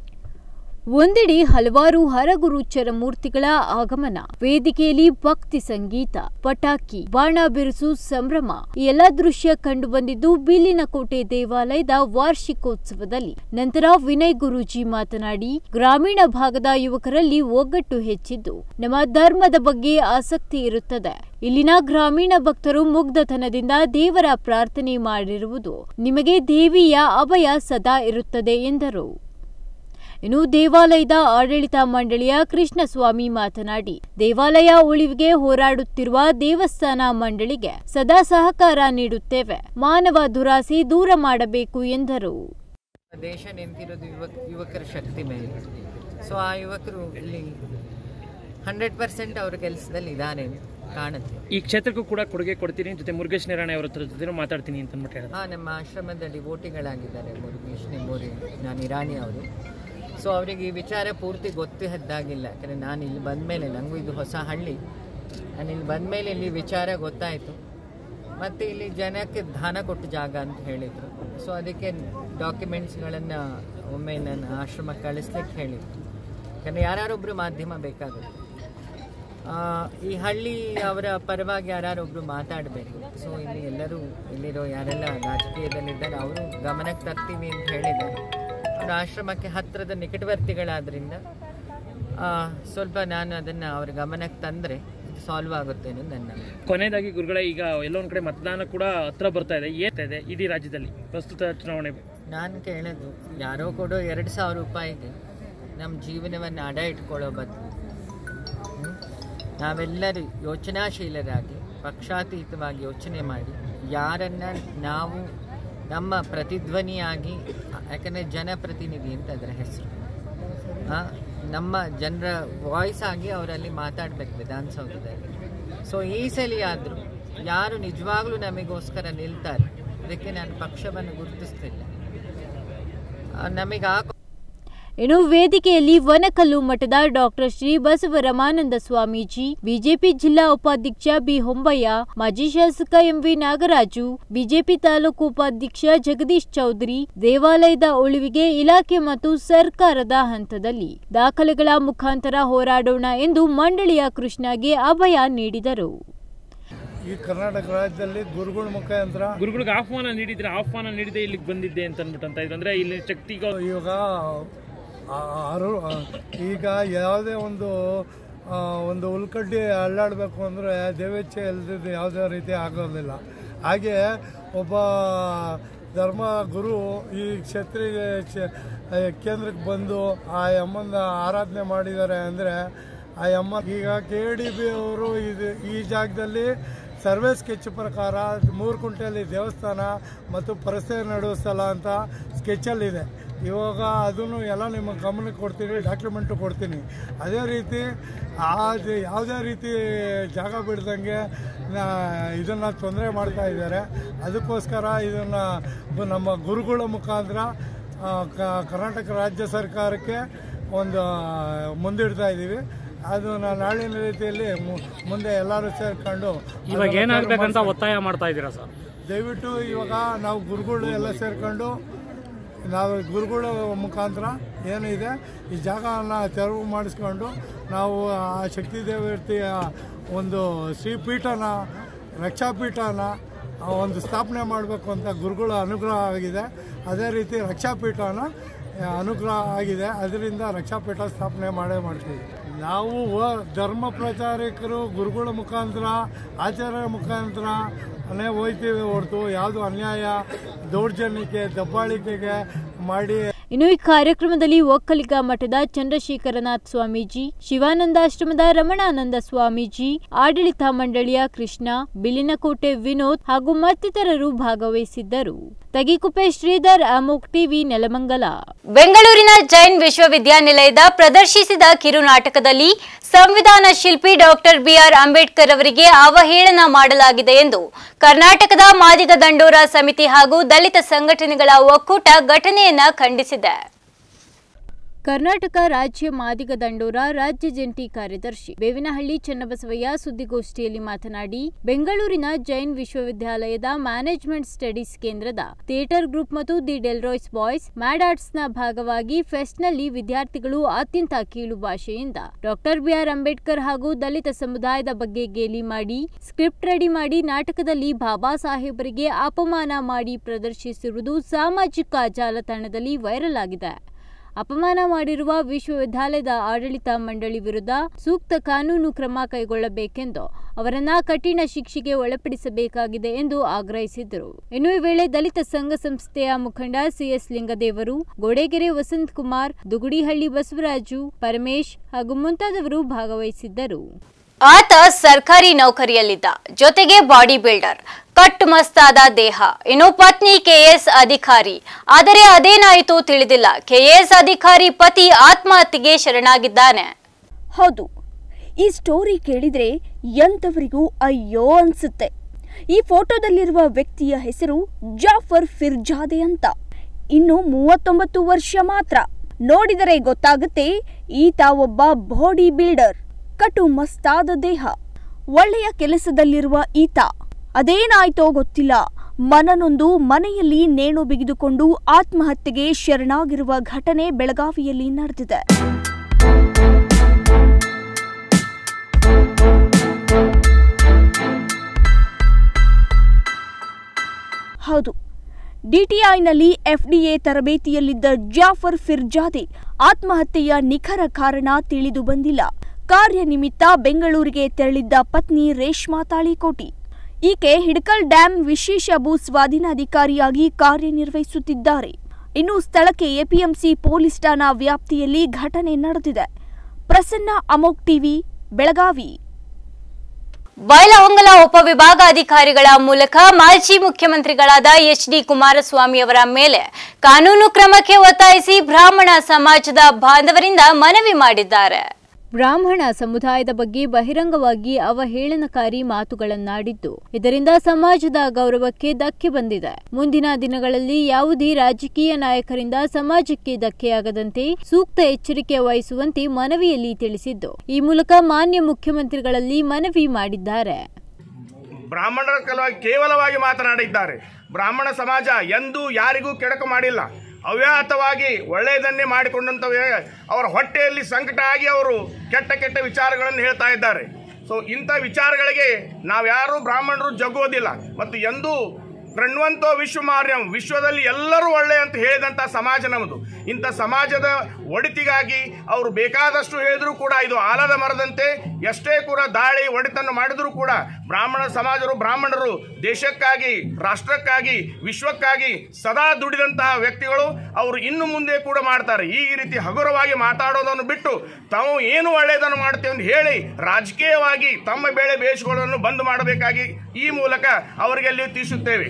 ಒಂದೆಡೆ ಹಲವಾರು ಹರಗುರುಚರ ಮೂರ್ತಿಗಳ ಆಗಮನ ವೇದಿಕೆಯಲ್ಲಿ ಭಕ್ತಿ ಸಂಗೀತ ಪಟಾಕಿ ಬಾಣ ಬಿರುಸು ಸಂಭ್ರಮ ಈ ಎಲ್ಲಾ ದೃಶ್ಯ ಕಂಡು ಬಂದಿದ್ದು ಬಿಲ್ಲಿನಕೋಟೆ ದೇವಾಲಯದ ವಾರ್ಷಿಕೋತ್ಸವದಲ್ಲಿ ನಂತರ ವಿನಯ್ ಗುರೂಜಿ ಮಾತನಾಡಿ ಗ್ರಾಮೀಣ ಭಾಗದ ಯುವಕರಲ್ಲಿ ಒಗ್ಗಟ್ಟು ಹೆಚ್ಚಿದ್ದು ನಮ್ಮ ಧರ್ಮದ ಬಗ್ಗೆ ಆಸಕ್ತಿ ಇರುತ್ತದೆ ಇಲ್ಲಿನ ಗ್ರಾಮೀಣ ಭಕ್ತರು ಮುಗ್ಧತನದಿಂದ ದೇವರ ಪ್ರಾರ್ಥನೆ ಮಾಡಿರುವುದು ನಿಮಗೆ ದೇವಿಯ ಅಭಯ ಸದಾ ಇರುತ್ತದೆ ಎಂದರು ಇನ್ನು ದೇವಾಲಯದ ಆಡಳಿತ ಮಂಡಳಿಯ ಕೃಷ್ಣಸ್ವಾಮಿ ಮಾತನಾಡಿ ದೇವಾಲಯ ಉಳಿವಿಗೆ ಹೋರಾಡುತ್ತಿರುವ ದೇವಸ್ಥಾನ ಮಂಡಳಿಗೆ ಸದಾ ಸಹಕಾರ ನೀಡುತ್ತೇವೆ ಮಾನವ ದುರಾಸೆ ದೂರ ಮಾಡಬೇಕು ಎಂದರು ದೇಶ ನಿಂತಿರೋದು ಯುವಕ ಯುವಕರ ಶಕ್ತಿ ಮೇಲೆ ಸೊ ಆ ಯುವಕರು ಇಲ್ಲಿ ಹಂಡ್ರೆಡ್ ಪರ್ಸೆಂಟ್ ಅವ್ರ ಕೆಲಸದಲ್ಲಿ ಇದ್ದಾರೆ ಕಾಣುತ್ತೆ ಈ ಕ್ಷೇತ್ರಕ್ಕೂ ಕೂಡ ಕೊಡುಗೆ ಕೊಡ್ತೀನಿ ಜೊತೆ ಮುರುಗೇಶ್ ನಾರಾಯಣ ಅವರ ಹತ್ರ ಜೊತೆ ಮಾತಾಡ್ತೀನಿ ಅಂತ ಅಂದ್ಬಿಟ್ಟು ಹೇಳಿದ್ರು ಹಾಂ ನಮ್ಮ ಆಶ್ರಮದ ಡಿವೋಟಿಗಳಾಗಿದ್ದಾರೆ ಮುರುಗೇಶ್ ನಿಮ್ಮೂರಿ ನಾನು ಇರಾನಿ ಅವರು ಸೊ ಅವರಿಗೆ ಈ ವಿಚಾರ ಪೂರ್ತಿ ಗೊತ್ತಿದ್ದಾಗಿಲ್ಲ ಯಾಕಂದರೆ ನಾನು ಇಲ್ಲಿ ಬಂದಮೇಲೆ ನನಗೂ ಇದು ಹೊಸ ಹಳ್ಳಿ ನಾನು ಇಲ್ಲಿ ಬಂದಮೇಲೆ ಇಲ್ಲಿ ವಿಚಾರ ಗೊತ್ತಾಯಿತು ಮತ್ತು ಇಲ್ಲಿ ಜನಕ್ಕೆ ದಾನ ಕೊಟ್ಟ ಜಾಗ ಅಂತ ಹೇಳಿದರು ಸೊ ಅದಕ್ಕೆ ಡಾಕ್ಯುಮೆಂಟ್ಸ್ಗಳನ್ನು ಒಮ್ಮೆ ನನ್ನ ಆಶ್ರಮಕ್ಕೆ ಕಳಿಸ್ಲಿಕ್ಕೆ ಹೇಳಿದ್ರು ಯಾಕಂದರೆ ಯಾರೊಬ್ಬರು ಮಾಧ್ಯಮ ಬೇಕಾಗುತ್ತೆ ಆ, ಈ ಹಳ್ಳಿ ಅವರ ಪರವಾಗಿ ಯಾರೊಬ್ಬರು ಮಾತಾಡಬೇಕು ಸೊ ಇಲ್ಲಿ ಎಲ್ಲರೂ ಇಲ್ಲಿರೋ ಯಾರೆಲ್ಲ ರಾಜಕೀಯದಲ್ಲಿದ್ದಾರೆ ಅವರು ಗಮನಕ್ಕೆ ತರ್ತೀವಿ ಅಂತ ಹೇಳಿದ್ದಾರೆ ಅವ್ರ ಆಶ್ರಮಕ್ಕೆ ಹತ್ತಿರದ ನಿಕಟವರ್ತಿಗಳಾದ್ರಿಂದ ಆ, ಸ್ವಲ್ಪ ನಾನು ಅದನ್ನು ಅವ್ರ ಗಮನಕ್ಕೆ ತಂದರೆ ಸಾಲ್ವ್ ಆಗುತ್ತೆ ಅನ್ನೋದು ನನ್ನ ನಂಬಿಕೆ. ಕೊನೆಯದಾಗಿ ಗುರುಗಳೇ ಈಗ ಎಲ್ಲೊಂದ್ ಕಡೆ ಮತದಾನ ಕೂಡ ಹತ್ರ ಬರ್ತಾ ಇದೆ ಏನಿದೆ ಇಡೀ ರಾಜ್ಯದಲ್ಲಿ ಪ್ರಸ್ತುತ ಚುನಾವಣೆ ನಾನು ಕೇಳೋದು ಯಾರೋ ಕೊಡೋ ಎರಡು ಸಾವಿರ ರೂಪಾಯಿಗೆ ನಮ್ಮ ಜೀವನವನ್ನು ಅಡ ಇಟ್ಕೊಳ್ಳೋ ಬದಲು ಹ್ಮ್? ನಾವೆಲ್ಲರೂ ಯೋಚನಾಶೀಲರಾಗಿ ಪಕ್ಷಾತೀತವಾಗಿ ಯೋಚನೆ ಮಾಡಿ ಯಾರನ್ನ ನಾವು ನಮ್ಮ ಪ್ರತಿಧ್ವನಿಯಾಗಿ ಯಾಕಂದರೆ ಜನಪ್ರತಿನಿಧಿ ಅಂತ ಅದರ ಹೆಸರು ಆ, ನಮ್ಮ ಜನರ ವಾಯ್ಸ್ ಆಗಿ ಅವರಲ್ಲಿ ಮಾತಾಡಬೇಕು ವಿಧಾನಸೌಧದಲ್ಲಿ ಸೊ ಈ ಸಲ ಆದರೂ ಯಾರು ನಿಜವಾಗ್ಲೂ ನಮಗೋಸ್ಕರ ನಿಲ್ತಾರೆ ಅದಕ್ಕೆ ನಾನು ಪಕ್ಷವನ್ನು ಗುರುತಿಸ್ತಿಲ್ಲ ಆ, ನಮಗೆ ಆ ಇನ್ನು ವೇದಿಕೆಯಲ್ಲಿ ವನಕಲ್ಲು ಮಠದ ಡಾಕ್ಟರ್ ಶ್ರೀ ಬಸವರಮಾನಂದ ಸ್ವಾಮೀಜಿ ಬಿಜೆಪಿ ಜಿಲ್ಲಾ ಉಪಾಧ್ಯಕ್ಷ ಬಿ ಹೊಂಬಯ್ಯ ಮಾಜಿ ಶಾಸಕ ಎಂವಿ ನಾಗರಾಜು ಬಿಜೆಪಿ ತಾಲೂಕು ಉಪಾಧ್ಯಕ್ಷ ಜಗದೀಶ್ ಚೌಧರಿ ದೇವಾಲಯದ ಉಳಿವಿಗೆ ಇಲಾಖೆ ಮತ್ತು ಸರ್ಕಾರದ ಹಂತದಲ್ಲಿ ದಾಖಲೆಗಳ ಮುಖಾಂತರ ಹೋರಾಡೋಣ ಎಂದು ಮಂಡಳಿಯ ಕೃಷ್ಣಗೆ ಅಭಯ ನೀಡಿದರು ಈ ಕರ್ನಾಟಕ ರಾಜ್ಯದಲ್ಲಿ ಗುರುಗಳ ಮುಖಾಂತರ ಗುರುಗಳಿಗೆ ಆಹ್ವಾನ ನೀಡಿದ್ರೆ ಆಹ್ವಾನ ನೀಡಿದೆ ಇಲ್ಲಿಗೆ ಬಂದಿದ್ದೆ ಅಂತ ಅಂದ್ಬಿಟ್ಟು ಅಂತ ಇದ್ರು ಅಂದ್ರೆ ಇಲ್ಲಿ ಶಕ್ತಿಗಳು ಇವಾಗ ಆ- ಅರು ಈಗ ಯಾವುದೇ ಒಂದು ಆ, ಒಂದು ಉಳ್ಕಡ್ಡಿ ಅಲ್ಲಾಡಬೇಕು ಅಂದರೆ ದೇವೇಚ್ಛೆ ಇಲ್ಲದಿದ್ದು ಯಾವುದೇ ರೀತಿ ಆಗೋದಿಲ್ಲ ಹಾಗೆ ಒಬ್ಬ ಧರ್ಮ ಗುರು ಈ ಕ್ಷತ್ರಿಗೆ ಚ- ಕೇಂದ್ರಕ್ಕೆ ಬಂದು ಆ ಅಮ್ಮನ ಆರಾಧನೆ ಮಾಡಿದ್ದಾರೆ ಅಂದರೆ ಆ ಅಮ್ಮ ಈಗ ಕೆ ಡಿ ಬಿ ಅವರು ಇದು ಈ ಜಾಗದಲ್ಲಿ ಸರ್ವೆ ಸ್ಕೆಚ್ ಪ್ರಕಾರ ಮೂರು ಕುಂಟೆಯಲ್ಲಿ ದೇವಸ್ಥಾನ ಮತ್ತು ಪರಿಸರ ನಡುವ ಸ್ಥಳ ಅಂತ ಸ್ಕೆಚಲ್ಲಿದೆ ಇವಾಗ ಅದನ್ನು ಎಲ್ಲ ನಿಮ್ಮ ಗಮನಕ್ಕೆ ಕೊಡ್ತೀನಿ ಡಾಕ್ಯುಮೆಂಟು ಕೊಡ್ತೀನಿ ಅದೇ ರೀತಿ ಆ ಜ- ಯಾವುದೇ ರೀತಿ ಜಾಗ ಬಿಡ್ದಂಗೆ ಇದನ್ನು ತೊಂದರೆ ಮಾಡ್ತಾ ಇದ್ದಾರೆ ಅದಕ್ಕೋಸ್ಕರ ಇದನ್ನು ನಮ್ಮ ಗುರುಗಳ ಮುಖಾಂತರ ಆ, ಕ- ಕರ್ನಾಟಕ ರಾಜ್ಯ ಸರ್ಕಾರಕ್ಕೆ ಒಂದು ಮುಂದಿಡ್ತಾ ಇದ್ದೀವಿ ಅದು ನಾ- ನಾಳಿನ ರೀತಿಯಲ್ಲಿ ಮು- ಮುಂದೆ ಎಲ್ಲರೂ ಸೇರ್ಕೊಂಡು ಇವಾಗ ಅದನ್ನ ಏನಾಗ್ಬೇಕಂತ ಮಾಡಿಸ್ಬೇಕು. ಒತ್ತಾಯ ಮಾಡ್ತಾ ಇದ್ದೀರಾ ಸರ್ ದಯವಿಟ್ಟು ಇವಾಗ ನಾವು ಗುರುಗಳು ಎಲ್ಲ ಸೇರ್ಕೊಂಡು ನಾವು ಗುರುಗಳ ಮುಖಾಂತರ ಏನಿದೆ ಈ ಜಾಗವನ್ನು ತೆರವು ಮಾಡಿಸ್ಕೊಂಡು ನಾವು ಆ ಶಕ್ತಿ ದೇವತೆಯ ಒಂದು ಶ್ರೀಪೀಠನ ರಕ್ಷಾಪೀಠನ ಆ ಒಂದು ಸ್ಥಾಪನೆ ಮಾಡಬೇಕು ಅಂತ ಗುರುಗಳ ಅನುಗ್ರಹ ಆಗಿದೆ ಅದೇ ರೀತಿ ರಕ್ಷಾಪೀಠನ ಆ, ಅನುಗ್ರಹ ಆಗಿದೆ ಅದರಿಂದ ರಕ್ಷಾಪೀಠ ಸ್ಥಾಪನೆ ಮಾಡೇ ಮಾಡ್ತೀವಿ ನಾವು ವ- ಧರ್ಮ ಪ್ರಚಾರಕರು ಗುರುಗಳ ಮುಖಾಂತರ ಆಚಾರ್ಯರ ಮುಖಾಂತರ ಅನೇ ಹೋಯ್ತೀವಿ ಹೊರತು ಯಾವುದು ಅನ್ಯಾಯ ದೌರ್ಜನ್ಯಕ್ಕೆ ದಬ್ಬಾಳಿಕೆಗೆ ಮಾಡಿ ಇನ್ನು ಈ ಕಾರ್ಯಕ್ರಮದಲ್ಲಿ ಒಕ್ಕಲಿಗ ಮಠದ ಚಂದ್ರಶೇಖರನಾಥ್ ಸ್ವಾಮೀಜಿ ಶಿವಾನಂದಾಶ್ರಮದ ರಮಣಾನಂದ ಸ್ವಾಮೀಜಿ ಆಡಳಿತ ಮಂಡಳಿಯ ಕೃಷ್ಣ ಬಿಲಿನಕೋಟೆ ವಿನೋದ್ ಹಾಗೂ ಮತ್ತಿತರರು ಭಾಗವಹಿಸಿದ್ದರು ತಗಿಕುಪ್ಪೆ ಶ್ರೀಧರ್ ಅಮೋಕ್ ಟಿವಿ ನೆಲಮಂಗಲ ಬೆಂಗಳೂರಿನ ಜೈನ್ ವಿಶ್ವವಿದ್ಯಾನಿಲಯದ ಪ್ರದರ್ಶಿಸಿದ ಕಿರುನಾಟಕದಲ್ಲಿ ಸಂವಿಧಾನ ಶಿಲ್ಪಿ ಡಾಕ್ಟರ್ ಬಿಆರ್ ಅಂಬೇಡ್ಕರ್ ಅವರಿಗೆ ಅವಹೇಳನ ಮಾಡಲಾಗಿದೆ ಎಂದು ಕರ್ನಾಟಕದ ಮಾದಿಗ ದಂಡೋರ ಸಮಿತಿ ಹಾಗೂ ದಲಿತ ಸಂಘಟನೆಗಳ ಒಕ್ಕೂಟ ಘಟನೆಯನ್ನ ಖಂಡಿಸಿದೆ ಕರ್ನಾಟಕ ರಾಜ್ಯ ಮಾದಿಗ ದಂಡೋರ ರಾಜ್ಯ ಜಂಟಿ ಕಾರ್ಯದರ್ಶಿ ಬೇವಿನಹಳ್ಳಿ ಚನ್ನಬಸವಯ್ಯ ಸುದ್ದಿಗೋಷ್ಠಿಯಲ್ಲಿ ಮಾತನಾಡಿ ಬೆಂಗಳೂರಿನ ಜೈನ್ ವಿಶ್ವವಿದ್ಯಾಲಯದ ಮ್ಯಾನೇಜ್ಮೆಂಟ್ ಸ್ಟಡೀಸ್ ಕೇಂದ್ರದ ಥಿಯೇಟರ್ ಗ್ರೂಪ್ ಮತ್ತು ದಿ ಡೆಲ್ರಾಯ್ಸ್ ಬಾಯ್ಸ್ ಮ್ಯಾಡ್ ಆರ್ಟ್ಸ್ನ ಭಾಗವಾಗಿ ಫೆಸ್ಟ್ನಲ್ಲಿ ವಿದ್ಯಾರ್ಥಿಗಳು ಅತ್ಯಂತ ಕೀಳು ಭಾಷೆಯಿಂದ ಡಾಕ್ಟರ್ ಬಿಆರ್ ಅಂಬೇಡ್ಕರ್ ಹಾಗೂ ದಲಿತ ಸಮುದಾಯದ ಬಗ್ಗೆ ಗೇಲಿ ಮಾಡಿ ಸ್ಕ್ರಿಪ್ಟ್ ರೆಡಿ ಮಾಡಿ ನಾಟಕದಲ್ಲಿ ಬಾಬಾ ಸಾಹೇಬರಿಗೆ ಅಪಮಾನ ಮಾಡಿ ಪ್ರದರ್ಶಿಸಿರುವುದು ಸಾಮಾಜಿಕ ಜಾಲತಾಣದಲ್ಲಿ ವೈರಲ್ ಆಗಿದೆ ಅಪಮಾನ ಮಾಡಿರುವ ವಿಶ್ವವಿದ್ಯಾಲಯದ ಆಡಳಿತ ಮಂಡಳಿ ವಿರುದ್ಧ ಸೂಕ್ತ ಕಾನೂನು ಕ್ರಮ ಕೈಗೊಳ್ಳಬೇಕೆಂದು ಅವರನ್ನ ಕಠಿಣ ಶಿಕ್ಷೆಗೆ ಒಳಪಡಿಸಬೇಕಾಗಿದೆ ಎಂದು ಆಗ್ರಹಿಸಿದರು ಇನ್ನು ಈ ವೇಳೆ ದಲಿತ ಸಂಘ ಸಂಸ್ಥೆಯ ಮುಖಂಡ ಸಿಎಸ್ ಲಿಂಗದೇವರು ಗೋಡೆಗೆರೆ ವಸಂತ್ ಕುಮಾರ್ ದುಗುಡಿಹಳ್ಳಿ ಬಸವರಾಜು ಪರಮೇಶ್ ಹಾಗೂ ಮುಂತಾದವರು ಭಾಗವಹಿಸಿದ್ದರು ಆತ ಸರ್ಕಾರಿ ನೌಕರಿಯಲ್ಲಿದ್ದ ಜೊತೆಗೆ ಬಾಡಿ ಬಿಲ್ಡರ್ ಕಟ್ಟು ಮಸ್ತಾದ ದೇಹ ಇನ್ನು ಪತ್ನಿ ಕೆಎಸ್ ಅಧಿಕಾರಿ ಆದರೆ ಅದೇನಾಯಿತು ತಿಳಿದಿಲ್ಲ ಕೆಎಸ್ ಅಧಿಕಾರಿ ಪತಿ ಆತ್ಮಹತ್ಯೆಗೆ ಶರಣಾಗಿದ್ದಾನೆ ಹೌದು ಈ ಸ್ಟೋರಿ ಕೇಳಿದ್ರೆ ಎಂಥವರಿಗೂ ಅಯ್ಯೋ ಅನ್ಸುತ್ತೆ ಈ ಫೋಟೋದಲ್ಲಿರುವ ವ್ಯಕ್ತಿಯ ಹೆಸರು ಜಾಫರ್ ಫಿರ್ಜಾದೆ ಅಂತ ಇನ್ನು ಮೂವತ್ತೊಂಬತ್ತು ವರ್ಷ ಮಾತ್ರ ನೋಡಿದರೆ ಗೊತ್ತಾಗುತ್ತೆ ಈತ ಒಬ್ಬ ಬಾಡಿ ಬಿಲ್ಡರ್ ಕಟು ಮಸ್ತಾದ ದೇಹ ಒಳ್ಳೆಯ ಕೆಲಸದಲ್ಲಿರುವ ಈತ ಅದೇನಾಯ್ತೋ ಗೊತ್ತಿಲ್ಲ ಮನನೊಂದು ಮನೆಯಲ್ಲಿ ನೇಣು ಬಿಗಿದುಕೊಂಡು ಆತ್ಮಹತ್ಯೆಗೆ ಶರಣಾಗಿರುವ ಘಟನೆ ಬೆಳಗಾವಿಯಲ್ಲಿ ನಡೆದಿದೆ ಹೌದು ಡಿಟಿಐನಲ್ಲಿ ಎಫ್ಡಿಎ ತರಬೇತಿಯಲ್ಲಿದ್ದ ಜಾಫರ್ ಫಿರ್ಜಾದೆ ಆತ್ಮಹತ್ಯೆಯ ನಿಖರ ಕಾರಣ ತಿಳಿದು ಬಂದಿಲ್ಲ ಕಾರ್ಯನಿಮಿತ್ತ ಬೆಂಗಳೂರಿಗೆ ತೆರಳಿದ್ದ ಪತ್ನಿ ರೇಷ್ಮಾ ತಾಳಿಕೋಟಿ ಈಕೆ ಹಿಡ್ಕಲ್ ಡ್ಯಾಂ ವಿಶೇಷ ಭೂ ಸ್ವಾಧೀನಾಧಿಕಾರಿಯಾಗಿ ಕಾರ್ಯನಿರ್ವಹಿಸುತ್ತಿದ್ದಾರೆ ಇನ್ನು ಸ್ಥಳಕ್ಕೆ ಎಪಿಎಂಸಿ ಪೊಲೀಸ್ ಠಾಣಾ ವ್ಯಾಪ್ತಿಯಲ್ಲಿ ಘಟನೆ ನಡೆದಿದೆ ಪ್ರಸನ್ನ ಅಮೋಕ್ ಟಿವಿ ಬೆಳಗಾವಿ ಬೈಲಹೊಂಗಲ ಉಪವಿಭಾಗಾಧಿಕಾರಿಗಳ ಮೂಲಕ ಮಾಜಿ ಮುಖ್ಯಮಂತ್ರಿಗಳಾದ ಎಚ್ ಡಿ ಕುಮಾರಸ್ವಾಮಿ ಅವರ ಮೇಲೆ ಕಾನೂನು ಕ್ರಮಕ್ಕೆ ಒತ್ತಾಯಿಸಿ ಬ್ರಾಹ್ಮಣ ಸಮಾಜದ ಬಾಂಧವರಿಂದ ಮನವಿ ಮಾಡಿದ್ದಾರೆ ಬ್ರಾಹ್ಮಣ ಸಮುದಾಯದ ಬಗ್ಗೆ ಬಹಿರಂಗವಾಗಿ ಅವಹೇಳನಕಾರಿ ಮಾತುಗಳನ್ನಾಡಿದ್ದು ಇದರಿಂದ ಸಮಾಜದ ಗೌರವಕ್ಕೆ ಧಕ್ಕೆ ಬಂದಿದೆ ಮುಂದಿನ ದಿನಗಳಲ್ಲಿ ಯಾವುದೇ ರಾಜಕೀಯ ನಾಯಕರಿಂದ ಸಮಾಜಕ್ಕೆ ಧಕ್ಕೆಯಾಗದಂತೆ ಸೂಕ್ತ ಎಚ್ಚರಿಕೆ ವಹಿಸುವಂತೆ ಮನವಿಯಲ್ಲಿ ತಿಳಿಸಿದ್ದು ಈ ಮೂಲಕ ಮಾನ್ಯ ಮುಖ್ಯಮಂತ್ರಿಗಳಲ್ಲಿ ಮನವಿ ಮಾಡಿದ್ದಾರೆ ಬ್ರಾಹ್ಮಣರ ಕಲವಾಗಿ ಕೇವಲವಾಗಿ ಮಾತನಾಡಿದ್ದಾರೆ ಬ್ರಾಹ್ಮಣ ಸಮಾಜ ಎಂದೂ ಯಾರಿಗೂ ಕೆಡಕು ಮಾಡಿಲ್ಲ ಅವ್ಯಾಹತವಾಗಿ ಒಳ್ಳೆಯದನ್ನೇ ಮಾಡಿಕೊಂಡಂಥವೇ ಅವರ ಹೊಟ್ಟೆಯಲ್ಲಿ ಸಂಕಟ ಆಗಿ ಅವರು ಕೆಟ್ಟ ಕೆಟ್ಟ ವಿಚಾರಗಳನ್ನು ಹೇಳ್ತಾ ಇದ್ದಾರೆ ಸೊ ಇಂಥ ವಿಚಾರಗಳಿಗೆ ನಾವ್ಯಾರೂ ಬ್ರಾಹ್ಮಣರು ಜಗ್ಗೋದಿಲ್ಲ ಮತ್ತು ಎಂದೂ ಕೃಣ್ವಂತೋ ವಿಶ್ವಮಾರ್ಯಂ ವಿಶ್ವದಲ್ಲಿ ಎಲ್ಲರೂ ಒಳ್ಳೆ ಅಂತ ಹೇಳಿದಂಥ ಸಮಾಜ ನಮ್ಮದು ಇಂಥ ಸಮಾಜದ ಒಡಿತಿಗಾಗಿ ಅವರು ಬೇಕಾದಷ್ಟು ಹೇಳಿದ್ರು ಕೂಡ ಇದು ಆಲದ ಮರದಂತೆ ಎಷ್ಟೇ ಕೂಡ ದಾಳಿ ಒಡಿತನ್ನು ಮಾಡಿದರೂ ಕೂಡ ಬ್ರಾಹ್ಮಣ ಸಮಾಜರು ಬ್ರಾಹ್ಮಣರು ದೇಶಕ್ಕಾಗಿ ರಾಷ್ಟ್ರಕ್ಕಾಗಿ ವಿಶ್ವಕ್ಕಾಗಿ ಸದಾ ದುಡಿದಂತಹ ವ್ಯಕ್ತಿಗಳು ಅವರು ಇನ್ನು ಮುಂದೆ ಕೂಡ ಮಾಡ್ತಾರೆ ಈ ರೀತಿ ಹಗುರವಾಗಿ ಮಾತಾಡೋದನ್ನು ಬಿಟ್ಟು ತಾವು ಏನು ಒಳ್ಳೆಯದನ್ನು ಮಾಡ್ತೇವೆ ಅಂತ ಹೇಳಿ ರಾಜಕೀಯವಾಗಿ ತಮ್ಮ ಬೇಳೆ ಬೇಯಿಸಿಕೊಳ್ಳೋದನ್ನು ಬಂದ್ ಮಾಡಬೇಕಾಗಿ ಈ ಮೂಲಕ ಅವರಿಗೆ ಅಲ್ಲಿ ತಿಳಿಸುತ್ತೇವೆ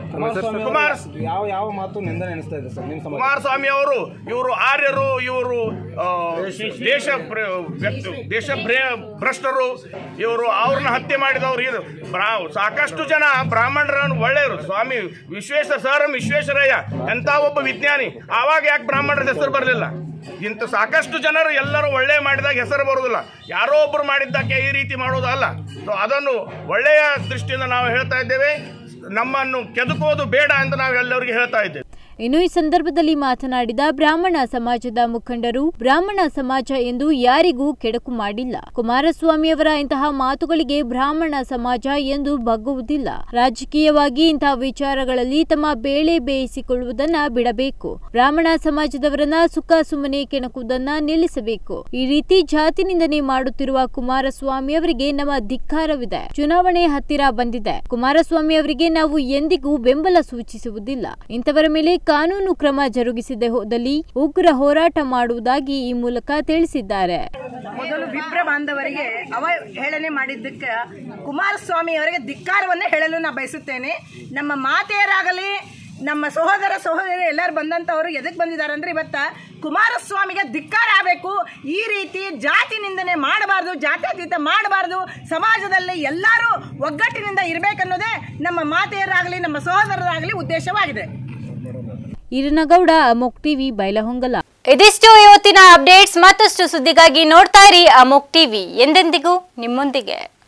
ಕುಮಾರ ಯಾವ ಯಾವ ಮಾತು ನಿಂದನೆ ಅನಿಸ್ತಾ ಇದೆ ಸರ್ ನಿಮ್ಮ ಸಮಾಜ ಕುಮಾರಸ್ವಾಮಿ ಅವರು ಇವರು ಆರ್ಯರು ಇವರು ಆ, ದೇಶ ಪ್ರ- ವ್ಯಕ್ತಿ ದೇಶ ಭ್ರೇ- ಭ್ರಷ್ಟರು ಇವರು ಅವ್ರನ್ನ ಹತ್ಯೆ ಮಾಡಿದವರು ಇದು ಬ್ರಾ ಸಾಕಷ್ಟು ಜನ ಬ್ರಾಹ್ಮಣರನ್ನು ಒಳ್ಳೆಯವರು ಸ್ವಾಮಿ ವಿಶ್ವೇಶ್ವರ ಸರ್ ಎಂ ವಿಶ್ವೇಶ್ವರಯ್ಯ ಎಂತ ಒಬ್ಬ ವಿಜ್ಞಾನಿ ಆವಾಗ ಯಾಕೆ ಬ್ರಾಹ್ಮಣರ ಹೆಸರು ಬರಲಿಲ್ಲ ಇಂಥ ಸಾಕಷ್ಟು ಜನರು ಎಲ್ಲರೂ ಒಳ್ಳೆ ಮಾಡಿದಾಗ ಹೆಸರು ಬರುವುದಿಲ್ಲ ಯಾರೋ ಒಬ್ಬರು ಮಾಡಿದ್ದಕ್ಕೆ ಈ ರೀತಿ ಮಾಡೋದು ಅಲ್ಲ ಸೊ ಅದನ್ನು ಒಳ್ಳೆಯ ದೃಷ್ಟಿಯಿಂದ ನಾವು ಹೇಳ್ತಾ ಇದ್ದೇವೆ ನಮ್ಮನ್ನು ಕೆದಕೋದು ಬೇಡ ಅಂತ ನಾವು ಎಲ್ಲರಿಗೆ ಹೇಳ್ತಾ ಇದ್ದೇವೆ ಇನ್ನು ಈ ಸಂದರ್ಭದಲ್ಲಿ ಮಾತನಾಡಿದ ಬ್ರಾಹ್ಮಣ ಸಮಾಜದ ಮುಖಂಡರು ಬ್ರಾಹ್ಮಣ ಸಮಾಜ ಎಂದು ಯಾರಿಗೂ ಕೆಡಕು ಮಾಡಿಲ್ಲ ಕುಮಾರಸ್ವಾಮಿಯವರ ಇಂತಹ ಮಾತುಗಳಿಗೆ ಬ್ರಾಹ್ಮಣ ಸಮಾಜ ಎಂದು ಬಗ್ಗುವುದಿಲ್ಲ ರಾಜಕೀಯವಾಗಿ ಇಂತಹ ವಿಚಾರಗಳಲ್ಲಿ ತಮ್ಮ ಬೇಳೆ ಬೇಯಿಸಿಕೊಳ್ಳುವುದನ್ನ ಬಿಡಬೇಕು ಬ್ರಾಹ್ಮಣ ಸಮಾಜದವರನ್ನ ಸುಖ ಸುಮ್ಮನೆ ಕೆಣಕುವುದನ್ನ ನಿಲ್ಲಿಸಬೇಕು ಈ ರೀತಿ ಜಾತಿ ನಿಂದನೆ ಮಾಡುತ್ತಿರುವ ಕುಮಾರಸ್ವಾಮಿ ಅವರಿಗೆ ನಮ್ಮ ಧಿಕ್ಕಾರವಿದೆ ಚುನಾವಣೆ ಹತ್ತಿರ ಬಂದಿದೆ ಕುಮಾರಸ್ವಾಮಿ ಅವರಿಗೆ ನಾವು ಎಂದಿಗೂ ಬೆಂಬಲ ಸೂಚಿಸುವುದಿಲ್ಲ ಇಂಥವರ ಮೇಲೆ ಕಾನೂನು ಕ್ರಮ ಜರುಗಿಸದೆ ಹೋದಲ್ಲಿ ಉಗ್ರ ಹೋರಾಟ ಮಾಡುವುದಾಗಿ ಈ ಮೂಲಕ ತಿಳಿಸಿದ್ದಾರೆ ಮೊದಲು ವಿಪ್ರ ಬಾಂಧವರಿಗೆ ಅವಹೇಳನೆ ಮಾಡಿದ್ದಕ್ಕೆ ಕುಮಾರಸ್ವಾಮಿ ಅವರಿಗೆ ಧಿಕ್ಕಾರವನ್ನೇ ಹೇಳಲು ನಾನು ಬಯಸುತ್ತೇನೆ ನಮ್ಮ ಮಾತೆಯರಾಗಲಿ ನಮ್ಮ ಸಹೋದರ ಸಹೋದರಿ ಎಲ್ಲರೂ ಬಂದಂಥವರು ಎದಕ್ಕೆ ಬಂದಿದ್ದಾರೆ ಅಂದ್ರೆ ಇವತ್ತ ಕುಮಾರಸ್ವಾಮಿಗೆ ಧಿಕ್ಕಾರ ಆಗಬೇಕು ಈ ರೀತಿ ಜಾತಿ ನಿಂದನೆ ಮಾಡಬಾರ್ದು ಜಾತ್ಯತೀತ ಮಾಡಬಾರ್ದು ಸಮಾಜದಲ್ಲಿ ಎಲ್ಲರೂ ಒಗ್ಗಟ್ಟಿನಿಂದ ಇರಬೇಕನ್ನೋದೇ ನಮ್ಮ ಮಾತೆಯರಾಗಲಿ ನಮ್ಮ ಸಹೋದರರಾಗಲಿ ಉದ್ದೇಶವಾಗಿದೆ ಈರನಗೌಡ ಅಮೋಕ್ ಟಿವಿ ಬೈಲಹೊಂಗಲ ಇದಿಷ್ಟು ಇವತ್ತಿನ ಅಪ್ಡೇಟ್ಸ್ ಮತ್ತಷ್ಟು ಸುದ್ದಿಗಾಗಿ ನೋಡ್ತಾ ಇರಿ ಅಮೋಕ್ ಟಿವಿ ಎಂದೆಂದಿಗೂ ನಿಮ್ಮೊಂದಿಗೆ